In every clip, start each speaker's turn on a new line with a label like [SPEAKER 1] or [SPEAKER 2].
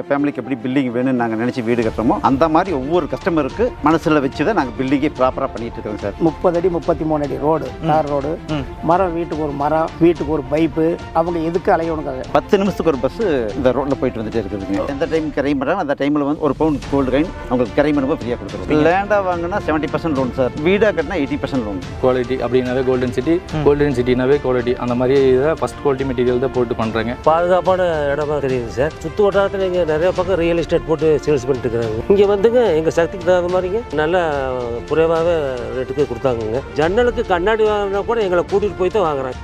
[SPEAKER 1] ஃபேமிலிக்கு எப்படி பில்டிங் வேணும்னு நாங்கள் நினச்சி வீடு கட்டுறோமோ அந்த மாதிரி ஒவ்வொரு கஸ்டமருக்கு மனசில் வச்சு தான் நாங்கள் பில்டிங்கே ப்ராப்பராக பண்ணிட்டு இருக்கோம் சார்
[SPEAKER 2] முப்பது அடி முப்பத்தி மூணு அடி ரோடு தார் ரோடு
[SPEAKER 3] ம்.
[SPEAKER 2] மரம் வீட்டுக்கு ஒரு மரம் வீட்டுக்கு ஒரு பைப்பு அவங்க எதுக்கு அலையணுக்காக
[SPEAKER 1] பத்து நிமிஷத்துக்கு ஒரு பஸ் இந்த ரோட்டில் போயிட்டு வந்துட்டே இருக்குதுங்க எந்த டைம் கிரை பண்ணுறாங்க அந்த டைமில் வந்து ஒரு பவுண்ட் கோல்டு கைன் அவங்களுக்கு கிரை பண்ணும்போது ஃப்ரீயாக கொடுக்குறோம் லேண்டாக வாங்கினா செவன்ட்டி பர்சன்ட் லோன் சார் வீடாக கட்டினா எயிட்டி பர்சன்ட் லோன்
[SPEAKER 4] குவாலிட்டி அப்படின்னாவே கோல்டன் சிட்டி கோல்டன் சிட்டினாவே குவாலிட்டி அந்த மாதிரி இதை ஃபஸ்ட் குவாலிட்டி மெட்டீரியல் தான் போட்டு பண்ணுறாங்க
[SPEAKER 5] பாதுகாப்பான இடமா தெரியுது சார் சுற்று வட்டாரத்தில் இங்கே நிறைய பக்கம் ரியல் எஸ்டேட் போட்டு சேல்ஸ் பண்ணிட்டு இருக்கிறாங்க இங்கே வந்துங்க எங்கள் சக்திக்கு தகுந்த மாதிரிங்க நல்ல குறைவாகவே ரேட்டுக்கு கொடுத்தாங்கங்க ஜன்னலுக்கு கண்ணாடி வாங்கினா கூட எங்களை கூட்டிகிட்டு போய் தான் வாங்குறாங்க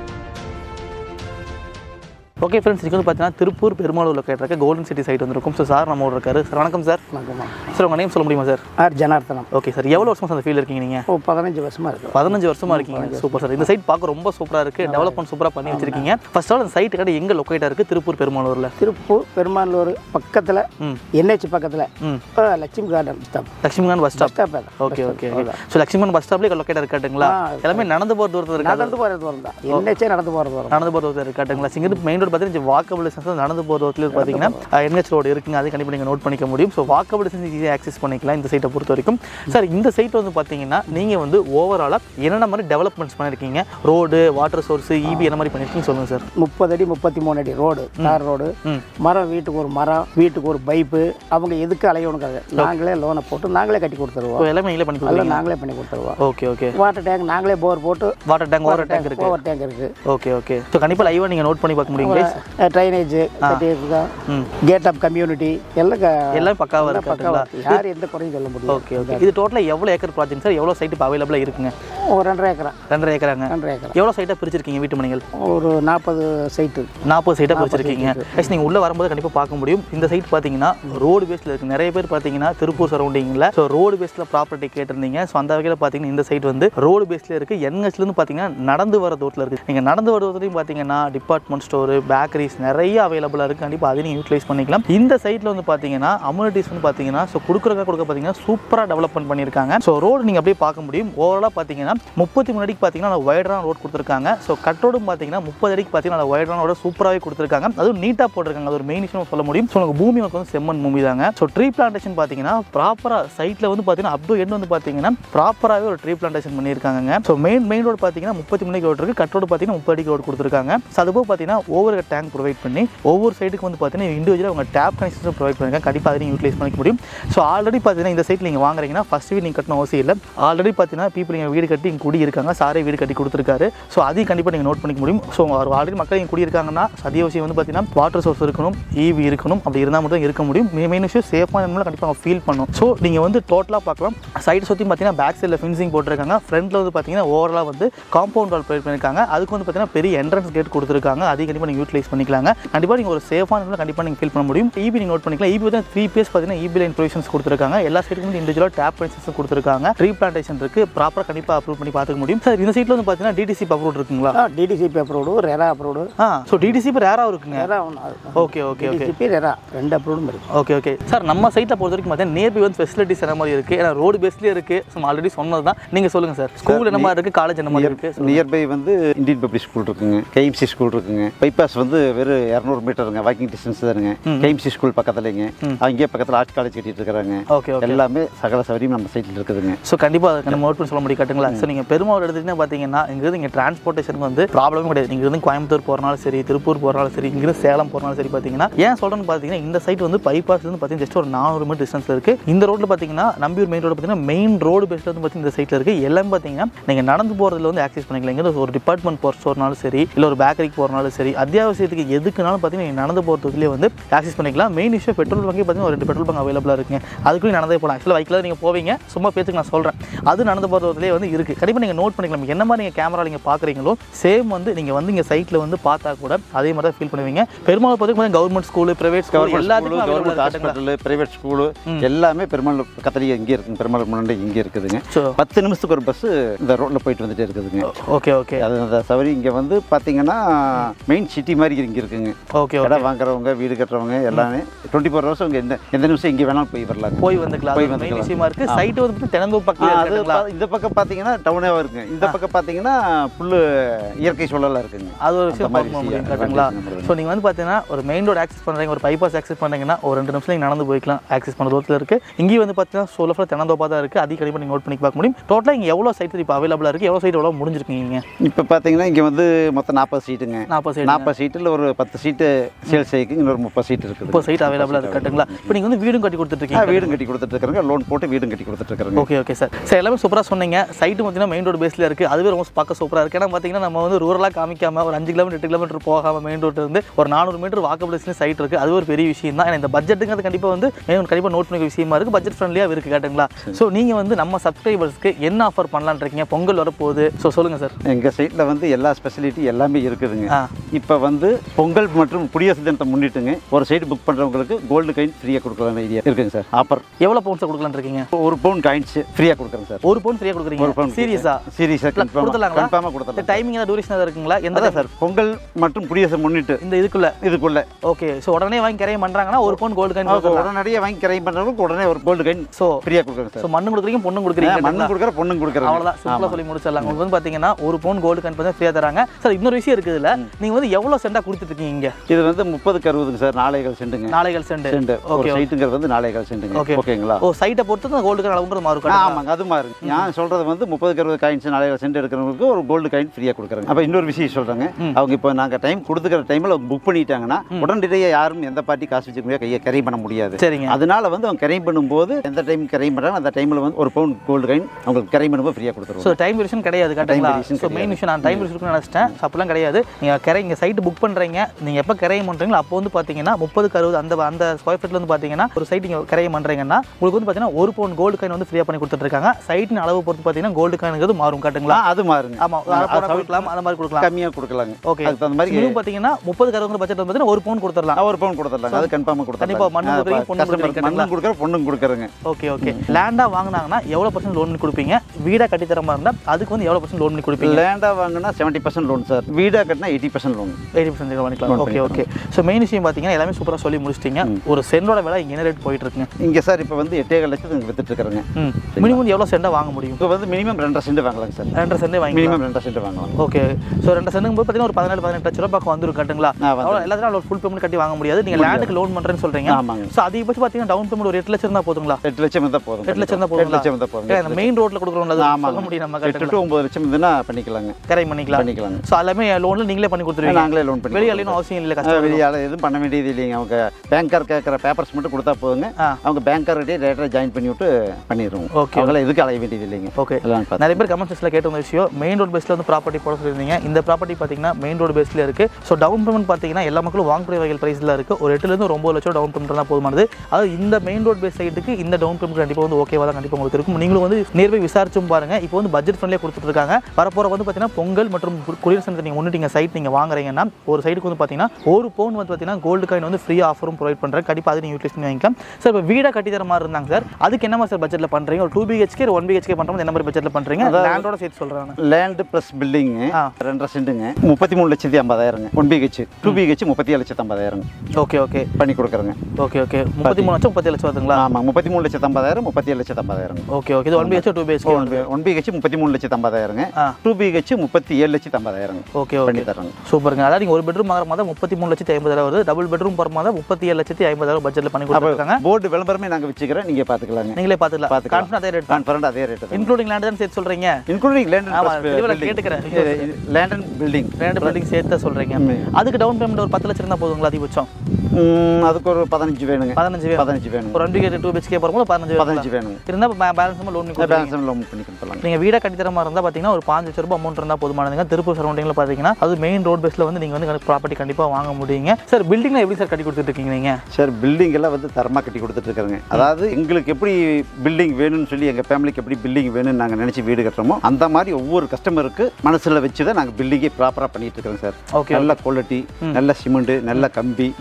[SPEAKER 3] ஓகே ஃப்ரெண்ட்ஸ் இங்கே வந்து பார்த்தீங்கன்னா திருப்பூர் பெருமாளூரில் கேட்டிருக்க கோல்டன் சிட்டி சைட் வந்திருக்கும் ஸோ சார் நம்ம இருக்காரு சார் வணக்கம் சார்
[SPEAKER 2] வணக்கம்
[SPEAKER 3] சார் உங்கள் நேம் சொல்ல முடியுமா sir
[SPEAKER 2] R Janardhanam
[SPEAKER 3] okay sir எவ்வளோ வருஷமா அந்த ஃபீல் இருக்கீங்க நீங்கள்
[SPEAKER 2] ஓ பதினஞ்சு வருஷமா இருக்கு
[SPEAKER 3] பதினஞ்சு வருஷமா இருக்கீங்க சூப்பர் சார் இந்த சைட் பார்க்க ரொம்ப சூப்பராக இருக்குது டெவலப்மெண்ட் சூப்பராக பண்ணி வச்சிருக்கீங்க ஃபர்ஸ்ட் ஆல் அந்த சைட் கடை எங்கே லொக்கேட்டாக இருக்குது திருப்பூர் பெருமாளூரில்
[SPEAKER 2] திருப்பூர் பெருமானூர் பக்கத்தில்
[SPEAKER 3] ம்
[SPEAKER 2] என்ஹெச் பக்கத்தில்
[SPEAKER 3] ம்
[SPEAKER 2] லட்சுமி கார்டன் ஸ்டாப்
[SPEAKER 3] லக்ஷ்மிகான் bus stop
[SPEAKER 2] stop
[SPEAKER 3] okay okay so Lakshman bus ஸ்டாப்லேயே லொக்கேட்டாக இருக்காட்டுங்களா
[SPEAKER 2] ஆ.
[SPEAKER 3] எல்லாமே நடந்து போகிற தூரத்தில் இருக்காது
[SPEAKER 2] நடந்து போகிறது வரும் தான் என்ஹெச்சே நடந்து போகிறது வரும்
[SPEAKER 3] நடந்து போகிற தூரத்தில் இருக்காட்டுங்களா சிங்கிட்டு மெயின் ரோடு பார்த்தீங்கன்னா வாக்கபிள் டிஸ்டன்ஸ் நடந்து போகிற தூரத்தில் பார்த்தீங்கன்னா என்ஹெச் ரோடு இருக்குங்க அது கண்டிப்பாக நீங்கள் நோட் பண்ணிக்க முடியும் ஸோ வாக்கபிள் டிஸ்டன்ஸ் ஈஸியாக ஆக்சஸ் பண்ணிக்கலாம் இந்த சைட்டை பொறுத்த வரைக்கும் சார் இந்த சைட் வந்து பார்த்தீங்கன்னா நீங்கள் வந்து ஓவராலாக என்னென்ன மாதிரி டெவலப்மெண்ட்ஸ் பண்ணியிருக்கீங்க ரோடு வாட்டர் சோர்ஸ் இபி என்ன மாதிரி பண்ணியிருக்கீங்க சொல்லுங்கள் சார்
[SPEAKER 2] முப்பது அடி முப்பத்தி மூணு அடி ரோடு தார் ரோடு
[SPEAKER 3] ம்
[SPEAKER 2] மரம் வீட்டுக்கு ஒரு மரம் வீட்டுக்கு ஒரு பைப்பு அவங்க எதுக்கு அலையணுக்காக நாங்களே லோனை போட்டு நாங்களே கட்டி கொடுத்துருவோம்
[SPEAKER 3] ஸோ எல்லாமே நீங்களே பண்ணி
[SPEAKER 2] அதெல்லாம்
[SPEAKER 3] கொடுக்குறீங்க
[SPEAKER 2] நாங்களே பண்ணி கொடுத்துருவோம்
[SPEAKER 3] ஓகே ஓகே
[SPEAKER 2] வாட்டர் டேங்க் நாங்களே போர் போட்டு
[SPEAKER 3] வாட்டர் டேங்க் வாட்டர் டேங்க் இருக்குது
[SPEAKER 2] ஓவர் டேங்க் இருக்கு
[SPEAKER 3] ஓகே ஓகே ஸோ கண்டிப்பாக லைவாக நீங்கள் நோட் பண்ணி பார்க்க முடியும் guys.
[SPEAKER 2] ட்ரைனேஜ் கட்டியிருக்கோம்
[SPEAKER 3] ம்
[SPEAKER 2] கேட் ஆஃப் கம்யூனிட்டி எல்லாம் க-
[SPEAKER 3] எல்லாம் பக்காவாக
[SPEAKER 2] எல்லாம்
[SPEAKER 3] இருக்காங்களா
[SPEAKER 2] பக்காவா இருக்கு. யார் எந்த குறையும் சொல்ல முடியும்
[SPEAKER 3] ஓகே ஓகே இது டோட்டலாக எவ்வளோ ஏக்கர் ப்ராஜெக்ட் சார் எவ்வளோ சைட் இப்போ அவைலபிளாக இருக்குங்க
[SPEAKER 2] ஒரு ரெண்டரை ஏக்கரா
[SPEAKER 3] ரெண்டரை ஏக்கராங்க
[SPEAKER 2] ரெண்டரை ஏக்கரா
[SPEAKER 3] எவ்வளோ சைட்டாக பிரிச்சிருக்கீங்க வீட்டு மனைகள்
[SPEAKER 2] ஒரு நாற்பது சைட்டு
[SPEAKER 3] நாற்பது சைட்டாக பிரிச்சிருக்கீங்க ஆக்சுவலி நீங்கள் உள்ளே வரும்போது கண்டிப்பாக பார்க்க முடியும் இந்த சைட் பார்த்தீங்கன்னா ரோடு பேஸில் இருக்குது நிறைய பேர் பார்த்தீங்கன்னா திருப்பூர் சரௌண்டிங்கில் ஸோ ரோடு பேஸில் ப்ராப்பர்ட்டி கேட்டிருந்தீங்க ஸோ அந்த வகையில் பார்த்தீங்கன்னா இந்த சைட் வந்து ரோடு பேஸில் இருக்குது என்ஹெச்லேருந்து பார்த்தீங்கன்னா நடந்து வர தூரத்தில் இருக்குது நீங்கள் நடந்து வர தூரத்துலையும் பார்த்தீங்கன்னா டிபார்ட்மெண்ட் ஸ்டோரு பேக்கரிஸ் நிறைய அவைலபிளாக இருக்குது கண்டிப்பாக அதை நீங்கள் யூட்டிலைஸ் பண்ணிக்கலாம் இந்த சைட்டில் வந்து பார்த்தீங்கன்னா அம்யூனிட்டிஸ் வந்து பார்த்தீங்கன்னா ஸோ கொடுக்குறக்க கொடுக்க பார்த்தீங்கன்னா சூப்பராக டெவலப்மெண்ட் பண்ணியிருக்காங்க ஸோ ரோடு நீங்கள் அப்படியே பார்க்க முடியும் ஓவராலாக பார்த்தீங்கன்னா முப்பத்தி மூணு அடிக்கு பார்த்தீங்கன்னா வைடரான ரோட் கொடுத்துருக்காங்க ஸோ கட் ரோடும் பார்த்தீங்கன்னா முப்பது அடிக்கு பார்த்தீங்கன்னா வைடரான ரோட சூப்பராகவே கொடுத்துருக்காங்க அதுவும் நீட்டாக போட்டிருக்காங்க அது ஒரு மெயின் விஷயம் சொல்ல முடியும் ஸோ உங்களுக்கு பூமி உங்களுக்கு வந்து செம்மண் பூமி தாங்க ஸோ ட்ரீ பிளான்டேஷன் பார்த்தீங்கன்னா ப்ராப்பராக சைட்டில் வந்து பார்த்தீங்கன்னா அப் டு எண்ட் வந்து பார்த்தீங்கன்னா ப்ராப்பராகவே ஒரு ட்ரீ பிளான்டேஷன் பண்ணியிருக்காங்க ஸோ மெயின் மெயின் ரோடு பார்த்தீங்கன்னா முப்பத்தி மூணு ரோடு இருக்குது கட் ரோடு பார்த்தீங்கன்னா முப்பது அடிக்கு ரோடு கொடுத்துருக்காங்க ஸோ அதுபோக பார்த்தீங்கன்னா ஒவ்வொரு டேங்க் ப்ரொவைட் பண்ணி ஒவ்வொரு சைடுக்கு வந்து பார்த்தீங்கன்னா இண்டிவிஜுவலாக உங்கள் டேப் கனெக்ஷன் ப்ரொவைட் பண்ணிருக்காங்க கண்டிப்பாக அதை நீங்கள் யூட்டிலைஸ் பண்ணிக்க முடியும் ஸோ ஆல்ரெடி பார்த்தீங்கன்னா இந்த சைட்டில் நீங்கள் வாங்குறீங்கன்னா ஃபஸ்ட் வீடு நீங்கள் கட்டணும் அவசியம் இல்லை ஆல்ரெடி பார்த்தீங்கன்னா பீப்புள் நீங்கள் வீடு கட்டி இங்கே குடி இருக்காங்க சாரே வீடு கட்டி கொடுத்துருக்காரு ஸோ அதையும் கண்டிப்பாக நீங்கள் நோட் பண்ணிக்க முடியும் ஸோ ஆல்ரெடி மக்கள் இங்கே குடியிருக்காங்கன்னா அதே விஷயம் வந்து பார்த்தீங்கன்னா வாட்டர் சோர்ஸ் இருக்கணும் ஈவி இருக்கணும் அப்படி இருந்தால் மட்டும் இருக்க முடியும் மெயின் விஷயம் சேஃபான இடம்ல கண்டிப்பாக அவங்க ஃபீல் பண்ணும் ஸோ நீங்கள் வந்து டோட்டலாக பார்க்கலாம் சைடு சுற்றி பார்த்தீங்கன்னா பேக் சைடில் ஃபென்சிங் போட்டிருக்காங்க ஃப்ரண்ட்டில் வந்து பார்த்தீங்கன்னா ஓவராலாக வந்து காம்பவுண்ட் வால் ப்ரொவைட் பண்ணியிருக்காங்க அதுக்கு வந்து பார்த்தீங்கன்னா பெரிய என்ட்ரன்ஸ் கேட் கொடுத்துருக்காங்க அதையும் கண்டிப்பாக நீங்கள் யூட்டிலைஸ் பண்ணிக்கலாங்க கண்டிப்பாக நீங்கள் ஒரு சேஃபான இடம்ல கண்டிப்பாக நீங்கள் ஃபீல் பண்ண முடியும் ஈபி நீங்கள் நோட் பண்ணிக்கலாம் ஈபி வந்து த்ரீ பேஸ் பார்த்தீங்கன்னா ஈபி லைன் ப்ரொவிஷன்ஸ் கொடுத்துருக்காங்க எல்லா சைடுக்கும் வந்து இண்டிவிஜுவலாக டேப் கனெக்ஷன்ஸ் கொடுத்துருக்காங்க ட்ரீ பிளான்டேஷன் இருக்குது ப்ராப்பராக கண்டிப்பாக அப்ரூவ் பண்ணி பார்த்துக்க முடியும் சார் இந்த சைட்டில் வந்து பார்த்தீங்கன்னா டிடிசி அப்ரூவ் இருக்குங்களா
[SPEAKER 2] டிடிசிபி அப்ரூவ்டு ரெரா அப்ரூவ்டு
[SPEAKER 3] ஆ ஸோ டிடிசி இப்போ ரேராக இருக்குங்க
[SPEAKER 2] ரெரா ஒன்று
[SPEAKER 3] okay okay okay
[SPEAKER 2] DTCP RERA ரெண்டு அப்ரூவ்டும் இருக்கு
[SPEAKER 3] ஓகே ஓகே சார் நம்ம சைட்டில் பொறுத்த வரைக்கும் பார்த்தீங்கன்னா நியர்பை வந்து ஃபெசிலிட்டிஸ் என்ன மாதிரி இருக்குது ஏன்னா ரோடு பேஸ்லேயே இருக்குது ஸோ ஆல்ரெடி சொன்னது தான் நீங்கள் சொல்லுங்கள் சார் ஸ்கூல் என்ன மாதிரி இருக்குது காலேஜ் என்ன மாதிரி இருக்குது
[SPEAKER 1] நியர்பை வந்து இந்தியன் பப்ளிக் ஸ்கூல் இருக்குங்க கேஎம்சி ஸ்கூல் இருக்குங்க பைபாஸ் வந்து வெறும் இரநூறு மீட்டருங்க வாக்கிங் டிஸ்டன்ஸ் தானுங்க கேஎம்சி ஸ்கூல் பக்கத்துலங்க அங்கேயே பக்கத்தில் ஆர்ட் காலேஜ் கட்டிட்டு இருக்கிறாங்க
[SPEAKER 3] ஓகே ஓகே
[SPEAKER 1] எல்லாமே சகல சௌகரியம் நம்ம சைட்டில் இருக்குதுங்க
[SPEAKER 3] ஸோ கண்டிப்பாக அதை நம்ம நோட் பண்ணி சொல்ல முடியும் கட்டுங்களா ஸோ நீங்கள் பெருமாள் எடுத்துக்கிட்டீங்கன்னா பார்த்தீங்கன்னா இங்கேருந்து இங்கே டிரான்ஸ்போர்ட்டேஷனுக்கு வந்து ப்ராப்ளமே கிடையாது நீங்கள் இருந்து கோயம்புத்தூர் போகிறனாலும் சரி திருப்பூர் போகிறனாலும் சரி இங்கிருந்து சேலம் போகிறனாலும் சரி பார்த்தீங்கன்னா ஏன் சொல்கிறேன்னு பார்த்தீங்கன்னா இந்த சைட் வந்து பைபாஸ்லேருந்து பார்த்தீங்கன்னா ஜஸ்ட் ஒரு நானூறு மீட்டர் டிஸ்டன்ஸில் இருக்குது இந்த ரோட்டில் பார்த்தீங்கன்னா நம்பியூர் மெயின் ரோடு பார்த்தீங்கன்னா மெயின் ரோடு பேஸில் வந்து பார்த்தீங்கன்னா இந்த சைட்டில் இருக்குது எல்லாம் பார்த்தீங்கன்னா நீங்கள் நடந்து போகிறதுல வந்து ஆக்சஸ் பண்ணிக்கலாம் இங்கே ஒரு டிபார்ட்மெண்ட் போகிற ஸ்டோர்னாலும் சரி இல்லை ஒரு பேக்கரிக்கு போகிறனாலும் சரி அத்தியாவசியத்துக்கு எதுக்குனாலும் பார்த்தீங்கன்னா நீங்கள் நடந்து போகிறதுலேயே வந்து ஆக்சஸ் பண்ணிக்கலாம் மெயின் விஷயம் பெட்ரோல் பங்கே பார்த்தீங்கன்னா ஒரு ரெண்டு பெட்ரோல் பங்க் அவைலபிளாக இருக்குங்க அதுக்குள்ளே நடந்தே போகலாம் ஆக்சுவலாக பைக்கில் நீங்கள் போவீங்க சும்மா பேச்சுக்கு நான் சொல்கிறேன் அது நடந்து போகிறதுலேயே வந்து இருக்குது கண்டிப்பாக நீங்கள் நோட் பண்ணிக்கலாம் என்ன மாதிரி நீங்கள் கேமரா நீங்கள் பார்க்குறீங்களோ சேம் வந்து நீங்கள் வந்து இங்கே சைட்டில் வந்து பார்த்தா கூட அதே மாதிரி தான் ஃபீல் பண்ணுவீங்க பெருமாள் பார்த்தீங்கன்னா கவர்மெண்ட் ஸ்கூலு பிரைவேட் ஸ்கூல் எல்லாத்துக்கும்
[SPEAKER 1] government
[SPEAKER 3] available
[SPEAKER 1] hospital private school எல்லாமே பெருமாள் பக்கத்துலேயே இங்கே இருக்குங்க பெருமாள் முன்னாடி இங்கே இருக்குதுங்க
[SPEAKER 3] ஸோ
[SPEAKER 1] பத்து நிமிஷத்துக்கு ஒரு பஸ் இந்த ரோட்டில் போயிட்டு வந்துட்டே இருக்குதுங்க
[SPEAKER 3] ஓகே ஓகே
[SPEAKER 1] அது அந்த சவரி இங்கே வந்து பார்த்தீங்கன்னா மெயின் சிட்டி சிட்டி மாதிரி இங்கே இருக்குங்க
[SPEAKER 3] ஓகே
[SPEAKER 1] இடம் வாங்குறவங்க வீடு கட்டுறவங்க எல்லாமே டுவெண்ட்டி ஃபோர் ஹவர்ஸ் அவங்க எந்த எந்த நிமிஷம் எங்கே வேணாலும் போய் வரலாங்க
[SPEAKER 3] போய் வந்துக்கலாம்
[SPEAKER 1] போய்
[SPEAKER 3] அது மெயின்
[SPEAKER 1] வந்துக்கலாம்.
[SPEAKER 3] விஷயமா இருக்கு சைட் வந்து தினந்தூர்
[SPEAKER 1] ஆ,
[SPEAKER 3] பக்கத்துல
[SPEAKER 1] அது
[SPEAKER 3] இருக்குங்களா
[SPEAKER 1] பா- இந்த பக்கம் பார்த்தீங்கன்னா டவுனாக இருக்குங்க இந்த பக்கம் பார்த்தீங்கன்னா புல்லு இயற்கை சூழலாக இருக்குங்க
[SPEAKER 3] அது ஒரு
[SPEAKER 1] அந்த
[SPEAKER 3] விஷயம்
[SPEAKER 1] மாதிரி
[SPEAKER 3] பார்க்க முடியும்
[SPEAKER 1] விஷயம்
[SPEAKER 3] கரெக்டுங்களா
[SPEAKER 1] advantage நம்மளுக்கு.
[SPEAKER 3] ஸோ நீங்கள் வந்து பார்த்தீங்கன்னா ஒரு மெயின் ரோடு ஆக்சஸ் பண்ணுறீங்க ஒரு பைபாஸ் ஆக்சஸ் பண்ணுறீங்கன்னா ஒரு ரெண்டு நிமிஷம் நீங்கள் நடந்து போய்க்கலாம் ஆக்சஸ் பண்ண தூரத்தில் இருக்குது இங்கேயும் வந்து பார்த்தீங்கன்னா சோலஃபில் தினந்தோப்பா தான் இருக்குது அதிக கண்டிப்பாக நீங்கள் நோட் பண்ணி பார்க்க முடியும் டோட்டலாக இங்கே எவ்வளோ சைட் இப்போ அவைலபிளாக இருக்குது எவ்வளோ சைட் எவ்வளோ முடிஞ்சிருக்கீங்க
[SPEAKER 1] இப்போ பார்த்தீங்கன்னா இங்கே வந்து மொத்தம் நாற்பது சீட்டுங்க
[SPEAKER 3] நாற்பது சைட்
[SPEAKER 1] நாற்பது சீட்டில் ஒரு பத்து சீட்டு சேல்ஸ் ஆகிக்கு இன்னொரு முப்பது சீட் இருக்குது
[SPEAKER 3] இப்போ சைட் அவைலபிளாக இருக்கு கட்டுங்களா இப்போ நீங்கள் வந்து வீடும் கட்டி
[SPEAKER 1] ஆ,
[SPEAKER 3] கொடுத்துட்ருக்கீங்க
[SPEAKER 1] வீடும் கட்டி கொடுத்துட்ருக்குறேங்க லோன் போட்டு வீடும் கட்டி கொடுத்துட்ருக்குறேங்க
[SPEAKER 3] ஓகே ஓகே சார் சார் எல்லாமே சூப்பராக சொன்னீங்க சைட்டு பார்த்தீங்கன்னா மெயின் ரோடு பேஸில் இருக்குது அதுவே ரொம்ப பார்க்க சூப்பராக இருக்குது ஏன்னா பார்த்தீங்கன்னா நம்ம வந்து ரூரலாக காமிக்காம ஒரு அஞ்சு கிலோமீட்டர் எட்டு கிலோமீட்டர் போகாமல் மெயின் ரோடு இருந்து ஒரு நானூறு மீட்டர் வாக்கபிள்ஸ்லேயும் சைட் இருக்குது அது ஒரு பெரிய விஷயம் தான் ஏன்னா இந்த பட்ஜெட்டுங்கிறது கண்டிப்பாக வந்து மெயின் கண்டிப்பாக நோட் பண்ணிக்க விஷயமா இருக்குது பட்ஜெட் ஃப்ரெண்ட்லியாக இருக்குது கேட்டுங்களா ஸோ நீங்கள் வந்து நம்ம சப்ஸ்கிரைபர்ஸ்க்கு என்ன ஆஃபர் பண்ணலான்னு இருக்கீங்க பொங்கல் வரப்போகுது ஸோ சொல்லுங்கள் சார்
[SPEAKER 1] எங்கள் சைட்டில் வந்து எல்லா ஸ்பெசிலிட்டி எல்லாமே இருக்குதுங்க
[SPEAKER 3] ஆ
[SPEAKER 1] இப்போ வந்து பொங்கல் மற்றும் குடியரசு தினத்தை முன்னிட்டுங்க ஒரு சைடு புக் பண்ணுறவங்களுக்கு கோல்டு காயின் ஃப்ரீயாக கொடுக்கலாம்னு ஐடியா இருக்குங்க சார் ஆஃபர்
[SPEAKER 3] எவ்வளோ பவுன்ஸ் கொடுக்கலான்னு இருக்கீங்க
[SPEAKER 1] ஒரு பவுன் காயின்ஸ் ஃப்ரீயாக கொடுக்குறேங்க சார்
[SPEAKER 3] ஒரு பவுன் ஃப்ரீயாக
[SPEAKER 1] ஒரு
[SPEAKER 3] கொடுக்குறீங்க
[SPEAKER 1] பவுன்
[SPEAKER 3] சீரியஸா
[SPEAKER 1] சீரியஸாக கன்ஃபார்மாக
[SPEAKER 3] கொடுத்துடலாங்களா?
[SPEAKER 1] கன்ஃபார்மாக
[SPEAKER 3] இந்த
[SPEAKER 1] கொடுத்துடலாம்
[SPEAKER 3] டைமிங் ஏதாவது டூரேஷன் ஏதாவது இருக்குங்களா எந்த
[SPEAKER 1] அதான் சார் பொங்கல் மற்றும் குடியரசு முன்னிட்டு
[SPEAKER 3] இந்த இதுக்குள்ள
[SPEAKER 1] இதுக்குள்ள
[SPEAKER 3] ஓகே ஸோ உடனே வாங்கி கரையை பண்ணுறாங்கன்னா ஒரு பவுன் கோல்டு காயின் கொடுக்கலாம்
[SPEAKER 1] உடனடியாக வாங்கி கிரைம் பண்ணுறவங்களுக்கு உடனே ஒரு கோல்டு காயின்
[SPEAKER 3] ஸோ
[SPEAKER 1] ஃப்ரீயாக கொடுக்குறேங்க
[SPEAKER 3] ஸோ
[SPEAKER 1] சார்
[SPEAKER 3] மண்ணு கொடுக்குறீங்க பொண்ணு கொடுக்குறீங்க
[SPEAKER 1] மண்ணு கொடுக்குற பொண்ணும் கொடுக்குறேன்
[SPEAKER 3] அவ்வளோதான் சிம்பிளாக சொல்லி முடிச்சிடலாம் உங்களுக்கு வந்து பார்த்தீங்கன்னா ஒரு பவுன் கோல்டு காயின் வந்து ஃப்ரீயாக தராங்க சார் இன்னொரு விஷயம் இருக்குது இதில் நீங்கள் வந்து எவ்வளோ சென்டாக கொடுத்துட்டு இருக்கீங்க இங்கே
[SPEAKER 1] இது வந்து முப்பதுக்கு அறுபதுங்க சார் நாளைகள் செண்டுங்க
[SPEAKER 3] நாளைகள் சென்ட்
[SPEAKER 1] செண்டு ஒரு
[SPEAKER 3] ஓகே
[SPEAKER 1] சைட்டுங்கிறது வந்து நாளைகள் செண்டுங்க
[SPEAKER 3] Okay.
[SPEAKER 1] ஓகேங்களா
[SPEAKER 3] ஓ சைட்டை பொறுத்து தான் கோல்டு காயின் அளவுங்கிறது மாறும்
[SPEAKER 1] ஆ,
[SPEAKER 3] கரெக்டா?
[SPEAKER 1] ஆமாங்க அது மாதிரி நான் சொல்றது வந்து முப்பதுக்கு அறுபது காயின்ஸ் நாளைக்கு சென்ட் எடுக்கிறவங்களுக்கு ஒரு கோல்டு காயின் ஃப்ரீயாக கொடுக்குறாங்க அப்போ இன்னொரு விஷயம் சொல்றாங்க அவங்க இப்போ நாங்கள் டைம் கொடுத்துக்கிற டைமில் புக் பண்ணிட்டாங்கன்னா உடனடியாக யாரும் எந்த பார்ட்டி காசு வச்சுக்க முடியாது கையை கரை பண்ண முடியாது
[SPEAKER 3] சரிங்க
[SPEAKER 1] அதனால வந்து அவங்க கரை பண்ணும்போது எந்த டைம் கரை பண்ணுறாங்க அந்த டைமில் வந்து ஒரு பவுன் கோல்டு காயின் அவங்களுக்கு கரை பண்ணும்போது ஃப்ரீயாக
[SPEAKER 3] ஸோ
[SPEAKER 1] கொடுத்துருவோம்
[SPEAKER 3] டைம் வேரியேஷன் கிடையாது கரெக்டுங்களா
[SPEAKER 1] variation
[SPEAKER 3] ஸோ மெயின் விஷயம் நான் டைம் வேரியேஷன் நினச்சிட்டேன் So, அப்படிலாம் கிடையாது நீங்கள் கரை இங்கே சைட்டு புக் பண்ணுறீங்க நீங்கள் எப்போ கரையம் பண்ணுறீங்களோ அப்போ வந்து பார்த்தீங்கன்னா முப்பதுக்கு அறுபது அந்த அந்த ஸ்கொயர் ஃபீட்ல வந்து பார்த்தீங்கன்னா ஒரு சைட் நீங்கள் கரையம் பண்ணுறீங்கன்னா உங்களுக்கு வந்து பார்த்தீங்கன்னா ஒரு பவுன் கோல்டு காயின் வந்து ஃப்ரீயாக பண்ணி கொடுத்துட்ருக்காங்க சைட்டின் அளவு பொறுத்து பார்த்தீங்கன்னா கோல்டு காயின்ங்கிறது மாறும் காட்டுங்களா
[SPEAKER 1] அது மாறுங்க
[SPEAKER 3] ஆமாம் அரை பவுனா கொடுக்கலாம் அந்த மாதிரி கொடுக்கலாம்
[SPEAKER 1] கம்மியாக கொடுக்கலாங்க
[SPEAKER 3] ஓகே
[SPEAKER 1] அதுக்கு தகுந்த மாதிரி
[SPEAKER 3] மினிமம் பார்த்தீங்கன்னா முப்பது கருவுங்கிற பட்ஜெட் வந்து பார்த்தீங்கன்னா ஒரு பவுன் கொடுத்துடலாம்
[SPEAKER 1] ஆ, ஒரு பவுன் கொடுத்துடலாங்க அது கன்ஃபார்மாக
[SPEAKER 3] கண்டிப்பா மண்ணு கொடுக்குறீங்க, பொண்ணு கொடுக்குறீங்க,
[SPEAKER 1] கொடுத்துடலாம் மண்ணும் கொடுக்குற பொண்ணும் கொடுக்குறேங்க
[SPEAKER 3] ஓகே ஓகே லேண்டாக வாங்கினாங்கன்னா எவ்வளோ பர்சன்ட் லோன் பண்ணி கொடுப்பீங்க வீடாக கட்டி தர மாதிரி இருந்தால் அதுக்கு வந்து எவ்வளோ பர்சன்ட் லோன் பண்ணி கொடுப்பீங்க
[SPEAKER 1] லேண்டாக வாங்கினா செவன்ட்டி பர்சன்ட் லோன் சார் வீடாக கட்டினா eighty percent loan
[SPEAKER 3] eighty percent பண்ணிக்கலாம் ஓகே ஓகே ஸோ மெயின் விஷயம் பார்த்தீங்கன்னா எல்லாமே சூப்பராக சொல்லி முடிச்சிட்டீங்க ஒரு சென்டோட விலை இங்கே என்ன ரேட் போயிட்டு இருக்குங்க
[SPEAKER 1] இங்கே சார் இப்போ வந்து எட்டேகால் லட்சத்துக்கு வித்துட்டு இருக்கிறேங்க
[SPEAKER 3] ம் மினிமம் எவ்வளோ சென்டாக வாங்க முடியும்
[SPEAKER 1] இப்போ வந்து மினிமம் ரெண்டரை சென்ட் வாங்கலாங்க சார்
[SPEAKER 3] ரெண்டரை சென்டே வாங்கி
[SPEAKER 1] மினிமம் ரெண்டரை சென்ட் வாங்கலாம்
[SPEAKER 3] ஓகே ஸோ ரெண்டு சென்ட்டுங்க போது பார்த்தீங்கன்னா ஒரு பதினேழு பதினெட்டு லட்ச ரூபா பக்கம் வந்துரும் கட்டுங்களா
[SPEAKER 1] ஆ, வந்துரும்.
[SPEAKER 3] அவ்வளோ எல்லாத்தையும் ஒரு ஃபுல் பேமெண்ட் கட்டி வாங்க முடியாது நீங்கள் லேண்டுக்கு லோன் பண்ணுறேன்னு சொல்கிறீங்க
[SPEAKER 1] ஆமாங்க
[SPEAKER 3] ஸோ அதிகபட்சம் பார்த்தீங்கன்னா டவுன் பேமெண்ட் ஒரு எட்டு லட்சம் இருந்தால் போதுங்களா
[SPEAKER 1] எட்டு லட்சம் இருந்தால் போதும்
[SPEAKER 3] எட்டு லட்சம் தான்
[SPEAKER 1] எட்டு
[SPEAKER 3] போதுங்களா
[SPEAKER 1] லட்சம் இருந்தால் போதும்
[SPEAKER 3] ஏன் இந்த மெயின் ரோட்டில் கொடுக்குறோம்ல அது
[SPEAKER 1] ஆமாங்க.
[SPEAKER 3] சொல்ல முடியும் நம்ம
[SPEAKER 1] எட்டு
[SPEAKER 3] கட்டுங்களா
[SPEAKER 1] டு ஒம்பது லட்சம் இருந்துன்னா பண்ணிக்கலாங்க
[SPEAKER 3] கரை பண்ணிக்கலாம்
[SPEAKER 1] பண்ணிக்கலாங்க
[SPEAKER 3] ஸோ எல்லாமே லோனில் நீங்களே பண்ணி கொடுத்துருவீங்க
[SPEAKER 1] நாங்களே லோன் பண்ணி
[SPEAKER 3] வெளியே அலையணும் அவசியம் இல்லை கஷ்டம்
[SPEAKER 1] வெளியால் எதுவும் பண்ண வேண்டியது இல்லைங்க அவங்க பேங்கார் கேட்குற பேப்பர்ஸ் மட்டும் கொடுத்தா போதுங்க
[SPEAKER 3] ஆ.
[SPEAKER 1] அவங்க பேங்கார்கிட்டே டேரக்டாக ஜாயின் பண்ணி விட்டு பண்ணிடுவோம்
[SPEAKER 3] Okay.
[SPEAKER 1] அவங்கள எதுக்கு அலைய வேண்டியது இல்லைங்க
[SPEAKER 3] ஓகே
[SPEAKER 1] எல்லாம் பார்த்து
[SPEAKER 3] நிறைய பேர் கமெண்ட் செக்ஷனில் கேட்ட ஒரு விஷயம் மெயின் ரோடு பேஸில் வந்து ப்ராப்பர்ட்டி போட சொல்லியிருந்தீங்க இந்த ப்ராப்பர்ட்டி பார்த்தீங்கன்னா மெயின் ரோடு பேஸில் இருக்குது ஸோ டவுன் பேமெண்ட் பார்த்தீங்கன்னா எல்லா மக்களும் வாங்கக்கூடிய வகையில் ப்ரைஸில் இருக்குது ஒரு எட்டுலேருந்து ஒரு ஒம்பது லட்சம் டவுன் பேமெண்ட் தான் போதுமானது அதாவது இந்த மெயின் ரோடு பேஸ் சைட்டுக்கு இந்த டவுன் பேமெண்ட் கண்டிப்பாக வந்து ஓகேவா தான் கண்டிப்பாக உங்களுக்கு இருக்கும் நீங்களும் வந்து நியர்பை விசாரிச்சும் பாருங்கள் இப்போ வந்து பட்ஜெட் ஃப்ரெண்ட்லியாக கொடுத்துட்டு இருக்காங்க வரப்போகிற வந்து பார்த்தீங்கன்னா பொங்கல் மற்றும் கு- குடியரசு தினத்தை நீங்கள் முன்னிட்டு சைட் நீங்கள் வாங்குறீங்கன்னா ஒரு சைடுக்கு வந்து பார்த்தீங்கன்னா ஒரு பவுன் வந்து பார்த்தீங்கன்னா கோல்டு காயின் வந்து ஃப்ரீ ஆஃபரும் ப்ரொவைட் பண்ணுறேன் கண்டிப்பாக அதை நீங்கள் யூட்டிலைஸ் பண்ணி வாங்கிக்கலாம் சார் இப்போ வீடாக கட்டி தர மாதிரி இருந்தாங்க சார் அதுக்கு என்ன மாதிரி சார் பட்ஜெட்டில் பண்ணுறீங்க ஒரு டூ பிஹெச்கே ஒன் பிஹெச்கே பண்ணுறது என்ன மாதிரி பட்ஜெட்டில் பண்ணுறீங்க லேண்டோட சேர்த்து சொல்கிறேன்
[SPEAKER 1] லேண்டு ப்ளஸ் பில்டிங்கு
[SPEAKER 3] ஆ.
[SPEAKER 1] ரெண்டரை சென்ட்டுங்க முப்பத்தி மூணு லட்சத்தி ஐம்பதாயிரங்க ஒன் பிஹெச் டூ பிஹெச் முப்பத்தி ஏழு லட்சத்து ஐம்பதாயிரம்
[SPEAKER 3] ஓகே ஓகே
[SPEAKER 1] பண்ணி கொடுக்குறேங்க
[SPEAKER 3] ஓகே ஓகே முப்பத்தி மூணு லட்சம் முப்பத்தி லட்சம் வருதுங்களா
[SPEAKER 1] ஆமாம் முப்பத்தி மூணு லட்சத்து ஐம்பதாயிரம் முப்பத்தி ஏழு லட்சத்து ஐம்பதாயிரம்
[SPEAKER 3] ஓகே ஓகே இது one BH two BHK
[SPEAKER 1] one BH முப்பத்தி மூணு லட்சத்து ஐம்பதாயிரங்க
[SPEAKER 3] ஆ.
[SPEAKER 1] டூ பிஹெச் முப்பத்தி ஏழு லட்சத்து ஐம்பதாயிரம்
[SPEAKER 3] ஓகே ஓகே
[SPEAKER 1] பண்ணி தர்றேங்க
[SPEAKER 3] சூப்பருங்க அதாவது நீங்கள் ஒரு பெட்ரூம் வாங்குற மாதிரி முப்பத்தி மூணு லட்சத்தி ஐம்பதாயிரம் வருது டபுள் பெட்ரூம் போகிற மாதிரி முப்பத்தி ஏழு லட்சத்தி ஐம்பதாயிரம் பட்ஜெட்டில் பண்ணி கொடுத்துருக்காங்க
[SPEAKER 1] போர்டு விளம்பரமே நாங்கள் வச்சுக்கிறோம் நீங்கள் பார்த்துக்கலாங்க
[SPEAKER 3] நீங்களே பார்த்துக்கலாம்
[SPEAKER 1] பார்த்துக்கலாம்.
[SPEAKER 3] கான்ஃபிடன்ட் அதே ரேட்
[SPEAKER 1] கான்ஃபரண்ட் அதே ரேட்டு தான்
[SPEAKER 3] இன்க்ளூடிங் லேண்ட் தான் சேர்த்து சொல்கிறீங்க
[SPEAKER 1] இன்க்ளூடிங் லேண்ட்
[SPEAKER 3] ஆமா, தெளிவா கேட்டுக்கிறேன்.
[SPEAKER 1] லேண்ட் அண்ட் பில்டிங்
[SPEAKER 3] ரெண்டு பில்டிங் சேர்த்து தான் சொல்கிறீங்க
[SPEAKER 1] ம்.
[SPEAKER 3] அதுக்கு டவுன் பேமெண்ட் ஒரு பத்து லட்சம் இருந்தால் போதுங்களா அதிகபட்சம்
[SPEAKER 1] அதுக்கு ஒரு பதினஞ்சு வேணுங்க
[SPEAKER 3] பதினஞ்சு வேணும்
[SPEAKER 1] பதினஞ்சு வேணுங்க
[SPEAKER 3] ஒரு ஒன் பிஹெச் டூ பிஹெச்கே போகும்போது பதினஞ்சு
[SPEAKER 1] பதினஞ்சு வேணுங்க
[SPEAKER 3] இருந்தால் பேலன்ஸ் லோன்
[SPEAKER 1] பேலன்ஸ் லோன் பண்ணி கொடுத்துலாம்
[SPEAKER 3] நீங்கள் வீடை கட்டித்தர மாதிரி இருந்தால் பார்த்தீங்கன்னா ஒரு பாஞ்சு லட்ச ரூபாய் அமௌண்ட் இருந்தால் போதுமானதுங்க திருப்பூர் சரௌண்டிங்கில் பார்த்தீங்கன்னா அது மெயின் ரோட் பேஸில் வந்து நீங்கள் வந்து ப்ராப்பர்ட்டி கண்டிப்பாக வாங்க முடியுங்க சார் பில்டிங்கில் எப்படி சார் கட்டி கொடுத்துட்டு இருக்கீங்க நீங்கள்
[SPEAKER 1] சார் பில்டிங் எல்லாம் வந்து தரமாக கட்டி கொடுத்துட்டு இருக்காங்க அதாவது எங்களுக்கு எப்படி பில்டிங் வேணும்னு சொல்லி எங்கள் ஃபேமிலிக்கு எப்படி பில்டிங் வேணும்னு நாங்கள் நினச்சி வீடு கட்டுறோமோ அந்த மாதிரி ஒவ்வொரு கஸ்டமருக்கு மனசில் வச்சு தான் நாங்கள் பில்டிங்கே ப்ராப்பராக பண்ணிட்டு இருக்கோம் சார்
[SPEAKER 3] ஓகே
[SPEAKER 1] நல்ல குவாலிட்டி நல்ல சிமெண்ட் நல்ல கம்பி தரமாக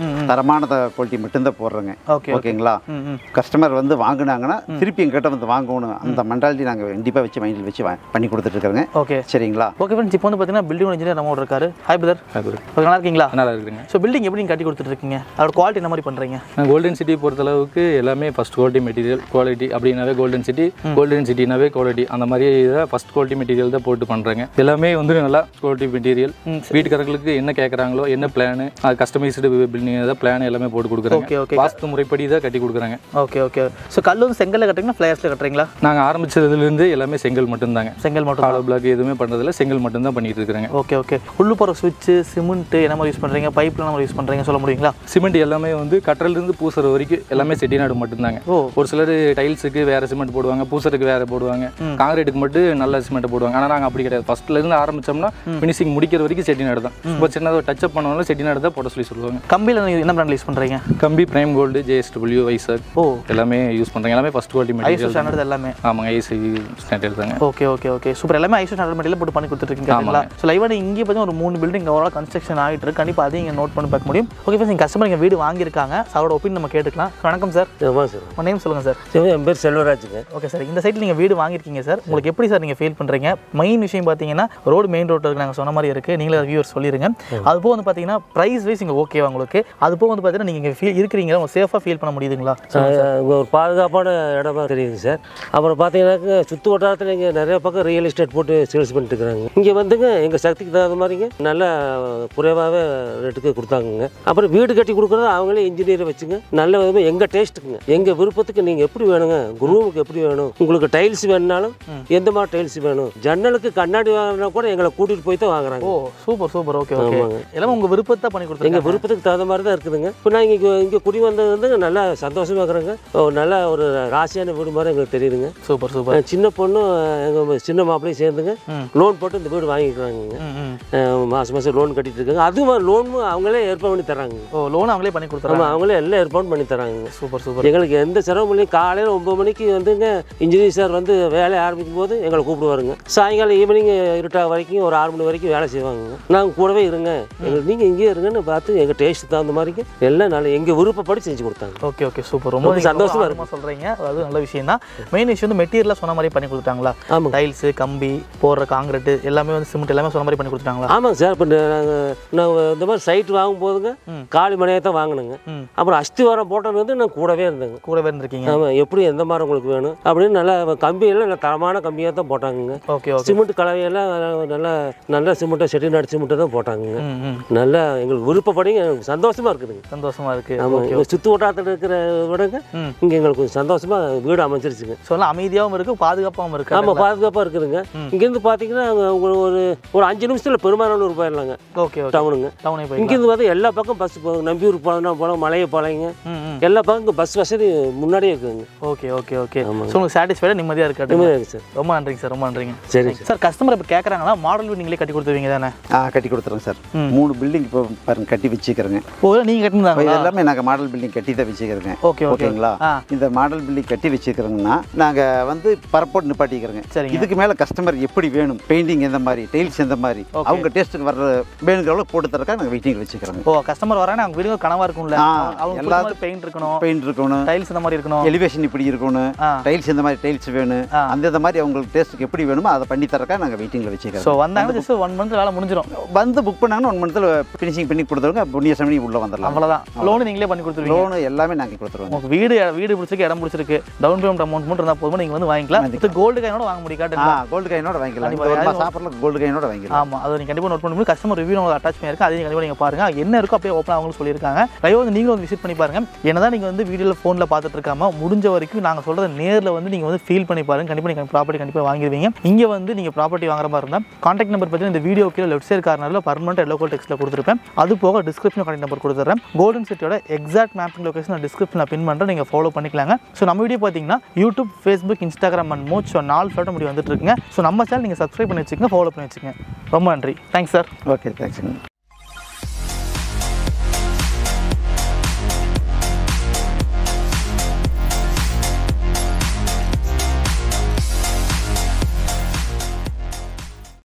[SPEAKER 1] தரமான குவாலிட்டி மட்டும்தான் போடுறோங்க
[SPEAKER 3] ஓகே
[SPEAKER 1] ஓகேங்களா
[SPEAKER 3] ம் ம்
[SPEAKER 1] கஸ்டமர் வந்து வாங்குனாங்கன்னா திருப்பி எங்கிட்ட வந்து வாங்கணும் அந்த மென்டாலிட்டி நாங்கள் கண்டிப்பாக வச்சு மைண்டில் வச்சு வா- பண்ணி கொடுத்துட்ருக்குறோங்க
[SPEAKER 3] ஓகே
[SPEAKER 1] சரிங்களா
[SPEAKER 3] ஓகே ஃப்ரெண்ட்ஸ் இப்போ வந்து பார்த்தீங்கன்னா பில்டிங் இன்ஜினியர் நம்ம இருக்காரு ஹாய் பிரதர் ஓகே நல்லா இருக்கீங்களா
[SPEAKER 4] நல்லா இருக்குதுங்க
[SPEAKER 3] ஸோ பில்டிங் எப்படி நீங்கள் கட்டி கொடுத்துட்டு இருக்கீங்க அதோட குவாலிட்டி என்ன மாதிரி பண்ணுறீங்க
[SPEAKER 4] நான் கோல்டன் சிட்டி பொறுத்தளவுக்கு எல்லாமே ஃபஸ்ட் குவாலிட்டி மெட்டீரியல் குவாலிட்டி அப்படின்னாவே கோல்டன் சிட்டி கோல்டன் சிட்டினாவே குவாலிட்டி அந்த மாதிரி இதை ஃபஸ்ட் குவாலிட்டி மெட்டீரியல் தான் போட்டு பண்ணுறேங்க எல்லாமே வந்து நல்லா குவாலிட்டி மெட்டீரியல் வீட்டுக்காரங்களுக்கு என்ன கேட்குறாங்களோ என்ன பிளானு அது கஸ்டமைஸ்டு பில்டிங் தான் பிளான் எல்லாமே போட்டு
[SPEAKER 3] Okay,
[SPEAKER 4] கொடுக்குறாங்க
[SPEAKER 3] okay.
[SPEAKER 4] வாஸ்து முறைப்படி தான் கட்டி கொடுக்குறாங்க
[SPEAKER 3] ஓகே ஓகே ஸோ கல் வந்து செங்கல்ல கட்டுறீங்களா ஃப்ளையர்ஸில் கட்டுறீங்களா
[SPEAKER 4] நாங்கள் ஆரம்பிச்சதுலேருந்து எல்லாமே செங்கல் மட்டும்தாங்க
[SPEAKER 3] செங்கல் மட்டும்
[SPEAKER 4] ஹாலோ பிளாக் எதுவுமே பண்ணுறதில்ல செங்கல் மட்டும் தான் பண்ணிட்டு இருக்கிறாங்க
[SPEAKER 3] ஓகே ஓகே உள்ளு போகிற சுவிட்சு சிமெண்ட்டு என்ன மாதிரி யூஸ் பண்ணுறீங்க பைப்பில் என்ன மாதிரி யூஸ் பண்ணுறீங்க சொல்ல முடியுங்களா
[SPEAKER 4] சிமெண்ட் எல்லாமே வந்து கட்டலிருந்து பூசுற வரைக்கும் எல்லாமே செட்டிநாடு மட்டும்தாங்க
[SPEAKER 3] ஓ.
[SPEAKER 4] ஒரு சிலர் டைல்ஸுக்கு வேற சிமெண்ட் போடுவாங்க பூசறதுக்கு வேற போடுவாங்க காங்கிரீட்டுக்கு மட்டும் நல்ல சிமெண்ட் போடுவாங்க ஆனால் நாங்கள் அப்படி கிடையாது ஃபர்ஸ்ட்ல இருந்து ஆரம்பிச்சோம்னா ஃபினிஷிங் முடிக்கிற வரைக்கும் செட்டிநாடு தான் இப்போ சின்னதாக டச்சப் பண்ணாலும் செட்டிநாடு தான் போட சொல்லி சொல்லுவாங்க
[SPEAKER 3] கம்பியில் நீங்க என்ன பிராண்ட் யூஸ் பண்ணுறீங்க
[SPEAKER 4] கம்பி பிரைம் கோல்டு ஜேஎஸ்டபிள்யூ வைசாக்
[SPEAKER 3] ஓ
[SPEAKER 4] எல்லாமே யூஸ் பண்ணுறாங்க எல்லாமே first quality
[SPEAKER 3] ISO
[SPEAKER 4] material
[SPEAKER 3] standard எல்லாமே
[SPEAKER 4] ஆமாங்க ஐசி ஸ்டாண்டர்ட் தாங்க
[SPEAKER 3] ஓகே ஓகே ஓகே சூப்பர் எல்லாமே ஐசோ ஸ்டாண்டர்ட் மெட்டீரியல் போட்டு பண்ணி கொடுத்துருக்கீங்களா ஸோ லைவாக நீங்கள் இங்கே பார்த்தீங்கன்னா ஒரு மூணு பில்டிங் ஓவரால் கன்ஸ்ட்ரக்ஷன் ஆகிட்டு இருக்கு கண்டிப்பாக அதையும் இங்கே நோட் பண்ணி பார்க்க முடியும் ஓகே ஃபர்ஸ்ட் நீங்கள் கஸ்டமர் இங்கே வீடு வாங்கியிருக்காங்க ஸோ அவரோட ஒப்பீனியன் நம்ம கேட்டுக்கலாம் வணக்கம் சார்
[SPEAKER 5] ஆமாம் சார்
[SPEAKER 3] உங்கள் நேம் சொல்லுங்கள் சார்
[SPEAKER 5] சரி, என் பேர் செல்வராஜுங்க
[SPEAKER 3] ஓகே சார் இந்த சைட்டில் நீங்கள் வீடு வாங்கியிருக்கீங்க சார் உங்களுக்கு எப்படி சார் நீங்கள் ஃபீல் பண்ணுறீங்க மெயின் விஷயம் பார்த்தீங்கன்னா ரோடு மெயின் ரோட்டில் இருக்கு நாங்கள் சொன்ன மாதிரி இருக்குது நீங்களே வியூவர் சொல்லிடுங்க அது போக வந்து பார்த்தீங்கன்னா ப்ரைஸ் வைஸ் இங்கே ஓகேவா உங்களுக்கு அது போக வந்து பார்த்தீங்கன்னா நீங்கள் இங்கே ஃபீல் இருக்கிறீங்க உங்களுக்கு சேஃபாக ஃபீல் பண்ண முடியுதுங்களா
[SPEAKER 5] இங்கே ஒரு பாதுகாப்பான இடமா தெரியுது சார் அப்புறம் பார்த்தீங்கன்னாக்க சுற்று வட்டாரத்தில் இங்கே நிறைய பக்கம் ரியல் எஸ்டேட் போட்டு சேல்ஸ் பண்ணிட்டு இருக்கிறாங்க இங்கே வந்துங்க எங்கள் சக்திக்கு தகுந்த மாதிரிங்க நல்லா குறைவாகவே ரேட்டுக்கு கொடுத்தாங்கங்க அப்புறம் வீடு கட்டி கொடுக்குறது அவங்களே இன்ஜினியரை வச்சுங்க நல்ல விதமாக எங்கள் டேஸ்ட்டுக்குங்க எங்கள் விருப்பத்துக்கு நீங்கள் எப்படி வேணுங்க ரூமுக்கு எப்படி வேணும் உங்களுக்கு டைல்ஸ் வேணுனாலும் எந்த மாதிரி டைல்ஸ் வேணும் ஜன்னலுக்கு கண்ணாடி வாங்கினா கூட எங்களை கூட்டிகிட்டு போய் தான் வாங்குறாங்க
[SPEAKER 3] ஓ சூப்பர் சூப்பர் ஓகே ஓகே
[SPEAKER 5] ஆமாங்க.
[SPEAKER 3] எல்லாமே உங்கள் விருப்பத்தை பண்ணி
[SPEAKER 5] எங்கள்
[SPEAKER 3] கொடுத்துருங்க
[SPEAKER 5] விருப்பத்துக்கு தகுந்த மாதிரி தான் இருக்குதுங்க இப்போ நான் இங்கே இங்கே குடி வந்தது வந்து நல்லா சந்தோஷமா இருக்கிறேங்க ஓ, நல்ல ஒரு ராசியான வீடு மாதிரி எங்களுக்கு தெரியுதுங்க
[SPEAKER 3] சூப்பர் சூப்பர்
[SPEAKER 5] அஹ் சின்ன பொண்ணும் எங்கள் சின்ன மாப்பிளையும் சேர்ந்துங்க
[SPEAKER 3] ம்.
[SPEAKER 5] லோன் போட்டு இந்த வீடு வாங்கிக்கிறாங்க
[SPEAKER 3] ம் ம்
[SPEAKER 5] அஹ் மாசம் மாதம் லோன் கட்டிட்டு இருக்காங்க அதுவும் லோனும் அவங்களே ஏற்பாடு பண்ணி தராங்க
[SPEAKER 3] ஓ லோன் அவங்களே பண்ணி கொடுத்துறாங்க
[SPEAKER 5] ஆமாம் அவங்களே எல்லாம் ஏற்பாடு பண்ணி தராங்க
[SPEAKER 3] சூப்பர் சூப்பர்
[SPEAKER 5] எங்களுக்கு எந்த சிரமம் இல்லையும் காலையில் ஒம்பது மணிக்கு வந்துங்க இன்ஜினியர் சார் வந்து வேலையை ஆரம்பிக்கும் போது எங்களை கூப்பிடுவாருங்க சாயங்காலம் ஈவினிங் இருட்டாக வரைக்கும் ஒரு ஆறு மணி வரைக்கும் வேலை செய்வாங்க நாங்கள் கூடவே இருங்க எங்களுக்கு நீங்கள் இங்கேயே இருங்கன்னு பார்த்து எங்கள் டேஸ்ட் தகுந்த மாதிரிக்கு எல்லாம் நல்ல எங்கள் விருப்பப்படி செஞ்சு கொடுத்தாங்க
[SPEAKER 3] ஓகே ஓகே சூப்பர் ரொம்ப
[SPEAKER 5] ரொம்ப சந்தோஷமா
[SPEAKER 3] சந்தோஷமா சொல்றீங்க அது நல்ல விஷயம் தான் மெயின் விஷயம் வந்து மெட்டீரியலாக சொன்ன மாதிரி பண்ணி கொடுத்தாங்களா
[SPEAKER 5] ஆமாங்க
[SPEAKER 3] டைல்ஸ் கம்பி போடுற காங்கிரீட் எல்லாமே வந்து சிமெண்ட் எல்லாமே சொன்ன மாதிரி பண்ணி கொடுத்தாங்களா
[SPEAKER 5] ஆமாங்க சார் இப்போ நாங்கள் நாங்கள் இந்த மாதிரி சைட் வாங்கும் போதுங்க
[SPEAKER 3] ம்.
[SPEAKER 5] காலி மனையை தான் வாங்கினேங்க
[SPEAKER 3] ம்
[SPEAKER 5] அப்புறம் அஸ்திவாரம் போட்டது வந்து நான் கூடவே இருந்தேங்க
[SPEAKER 3] கூடவே இருந்திருக்கீங்க
[SPEAKER 5] ஆமாம் எப்படி எந்த மாதிரி உங்களுக்கு வேணும் அப்படின்னு நல்லா கம்பியெல்லாம் நல்ல தரமான கம்பியாக தான் போட்டாங்கங்க
[SPEAKER 3] ஓகே ஓகே
[SPEAKER 5] சிமெண்ட் கலவையெல்லாம் நல்லா நல்ல சிமெண்ட்டை செட்டிநாடு சிமெண்ட்டை தான் போட்டாங்கங்க
[SPEAKER 3] ம் ம்
[SPEAKER 5] நல்லா எங்களுக்கு விருப்பப்படி எங்களுக்கு சந்தோஷமா இருக்குதுங்க
[SPEAKER 3] சந்தோஷமா இருக்கு
[SPEAKER 5] ஆமாம்
[SPEAKER 3] ஓகே
[SPEAKER 5] இங்கே சுற்று வட்டாரத்தில் இருக்கிற விடங்க
[SPEAKER 3] ம்.
[SPEAKER 5] இங்கே எங்களுக்கு கொஞ்சம் சந்தோஷமா வீடு அமைஞ்சிருச்சுங்க
[SPEAKER 3] ஸோ எல்லாம் அமைதியாகவும் இருக்கு பாதுகாப்பாகவும் இருக்கு
[SPEAKER 5] ஆமாம் பாதுகாப்பாக இருக்குதுங்க
[SPEAKER 3] ம்.
[SPEAKER 5] இங்கேருந்து பார்த்தீங்கன்னா உங்களுக்கு ஒரு ஒரு அஞ்சு நிமிஷத்தில் பெருமாநல்லூர் போயிடலாங்க
[SPEAKER 3] ஓகே ஓகே
[SPEAKER 5] டவுனுங்க
[SPEAKER 3] டவுனே போய்
[SPEAKER 5] இங்கேருந்து பார்த்தா எல்லா பக்கம் பஸ் போகும் நம்பியூர் போகணும்னா போகலாம் மலையை போகலைங்க
[SPEAKER 3] ம் ம்
[SPEAKER 5] எல்லா பக்கம் இங்கே பஸ் வசதி முன்னாடியே இருக்குதுங்க
[SPEAKER 3] ஓகே ஓகே ஓகே
[SPEAKER 5] ஆமாங்க.
[SPEAKER 3] ஸோ உங்களுக்கு சாட்டிஸ்ஃபைடாக நிம்மதியாக இருக்கு
[SPEAKER 5] நிம்மதியாக இருக்குது சார்
[SPEAKER 3] ரொம்ப நன்றிங்க சார் ரொம்ப நன்றிங்க
[SPEAKER 5] சரி சார்
[SPEAKER 3] சார் கஸ்டமர் இப்போ கேட்குறாங்களா மாடல் வீடு நீங்களே கட்டி கொடுத்துருவீங்க தானே
[SPEAKER 1] ஆ கட்டி கொடுத்துறோங்க சார்
[SPEAKER 3] ம்.
[SPEAKER 1] மூணு பில்டிங் இப்போ பாருங்க கட்டி வச்சுக்கிறேங்க
[SPEAKER 3] ஓ நீங்கள்
[SPEAKER 1] இப்போ இது
[SPEAKER 3] கட்டிருந்தாங்களா
[SPEAKER 1] எல்லாமே நாங்கள் மாடல் பில்டிங் கட்டி தான் வச்சுக்கிறோங்க
[SPEAKER 3] ஓகே ஓகே
[SPEAKER 1] ஓகேங்களா
[SPEAKER 3] ஆ
[SPEAKER 1] இந்த மாடல் பில்டிங் கட்டி வச்சுக்கிறோங்கன்னா நாங்கள் வந்து பரப்போட்டு நிப்பாட்டிக்கிறோங்க
[SPEAKER 3] சரிங்க
[SPEAKER 1] இதுக்கு மேலே கஸ்டமர் எப்படி வேணும் பெயிண்டிங் எந்த மாதிரி டைல்ஸ் எந்த மாதிரி
[SPEAKER 3] Okay.
[SPEAKER 1] அவங்க டேஸ்ட்டுக்கு வர்ற வேணுங்கிற அளவு போட்டு தரக்கா நாங்கள் வெயிட்டிங் வச்சுக்கிறோங்க
[SPEAKER 3] ஓ கஸ்டமர் வராங்க அவங்க வீடுங்க கனவா இருக்கும்ல
[SPEAKER 1] ஆ,
[SPEAKER 3] அவங்க
[SPEAKER 1] எல்லாத்துக்கும்
[SPEAKER 3] பெயிண்ட் இருக்கணும்
[SPEAKER 1] பெயிண்ட் இருக்கணும்
[SPEAKER 3] டைல்ஸ் இந்த மாதிரி இருக்கணும்
[SPEAKER 1] எலிவேஷன் இப்படி இருக்கணும்
[SPEAKER 3] ஆ
[SPEAKER 1] டைல்ஸ் இந்த மாதிரி டைல்ஸ் வேணும்
[SPEAKER 3] ஆ.
[SPEAKER 1] அந்த இந்த மாதிரி அவங்களுக்கு டேஸ்ட்டுக்கு எப்படி வேணுமோ அதை பண்ணி தரக்கா நாங்கள் வெயிட்டிங்கில்
[SPEAKER 3] ஸோ
[SPEAKER 1] வச்சுக்கிறோம்
[SPEAKER 3] வந்தாங்கன்னா ஜஸ்ட் ஒன் மந்த் வேலை முடிஞ்சிடும்
[SPEAKER 1] வந்து புக் பண்ணாங்கன்னா ஒன் மந்த்தில் ஃபினிஷிங் பண்ணி கொடுத்துருவாங்க புண்ணிய சமனி உள்ளே வந்துடலாம்
[SPEAKER 3] அவ்வளோதான் லோன் நீங்களே பண்ணி கொடுத்துருவீங்க
[SPEAKER 1] லோனு எல்லாமே நாங்கள் கொடுத்துருவோம்
[SPEAKER 3] உங்களுக்கு வீடு வீடு பிடிச்சிருக்கு இடம் பிடிச்சிருக்கு டவுன் பேமெண்ட் அமௌண்ட் மட்டும் இருந்தால் போதும் நீங்கள் வந்து வாங்கிக்கலாம் இது கோல்டு காயினோட வாங்க முடியும்
[SPEAKER 1] ஆ
[SPEAKER 3] காட்டுங்களா
[SPEAKER 1] கோல்டு கைனோட வாங்கிக்கலாம்
[SPEAKER 3] கண்டிப்பா.
[SPEAKER 1] இந்த ஒரு மாதம் சாப்பிட்றதுக்கு கோல்டு கைனோட வாங்கிக்கலாம்
[SPEAKER 3] ஆமாம் அதை நீங்கள் கண்டிப்பாக நோட் பண்ணி கஸ்டமர் ரிவ்யூ உங்களுக்கு அட்டாச் பண்ணியிருக்கு அதையும் கண்டிப்பாக நீங்கள் பாருங்க என்ன இருக்கோ அப்படியே ஓப்பன் அவங்களும் சொல்லியிருக்காங்க லைவ் வந்து நீங்களும் வந்து விசிட் பண்ணி பாருங்க என்னதான் நீங்கள் வந்து வீடியோவில் ஃபோனில் பார்த்துட்டு இருக்காம முடிஞ்ச வரைக்கும் நாங்கள் சொல்கிறத நேரில் வந்து நீங்கள் வந்து ஃபீல் பண்ணி பாருங்க கண்டிப்பாக நீங்கள் ப்ராப்பர்ட்டி கண்டிப்பாக வாங்கிடுவீங்க இங்கே வந்து நீங்கள் ப்ராப்பர்ட்டி வாங்குற மாதிரி இருந்தால் கான்டாக்ட் நம்பர் பார்த்தீங்கன்னா இந்த வீடியோ கீழே லெஃப்ட் சைடு கார்னரில் பர்மனெண்ட் எல்லோ கோல் டெக்ஸ்ட்டில் கொடுத்துருப்பேன் அது போக டிஸ்கிரிப்ஷன் கான்டாக்ட் நம்பர் கொடுத்துட்றேன் கோல்டன் சிட்டியோட எக்ஸாக்ட் மேப்பிங் லொகேஷன் நான் டிஸ்கிரிப்ஷனில் பின் பண்ணுறேன் நீங்கள் ஃபாலோ பண்ணிக்கலாங்க ஸோ நம்ம வீடியோ பார்த்தீங்கன்னா யூடியூப் ஃபேஸ்புக் இன்ஸ்டாகிராம் அண்ட் மோச் ஸோ நாலு ஃபோட்டோ முடி வந்துட்டு இருக்குங்க ஸோ நம்ம சேனல் நீங்கள் சப்ஸ்கிரைப் பண்ணி வச்சுக்கோங்க ஃபாலோ பண்ணி வச்சுக்கோங்க ரொம்ப நன்றி தேங்க்ஸ் சார்
[SPEAKER 1] ஓகே தேங்க்ஸுங்க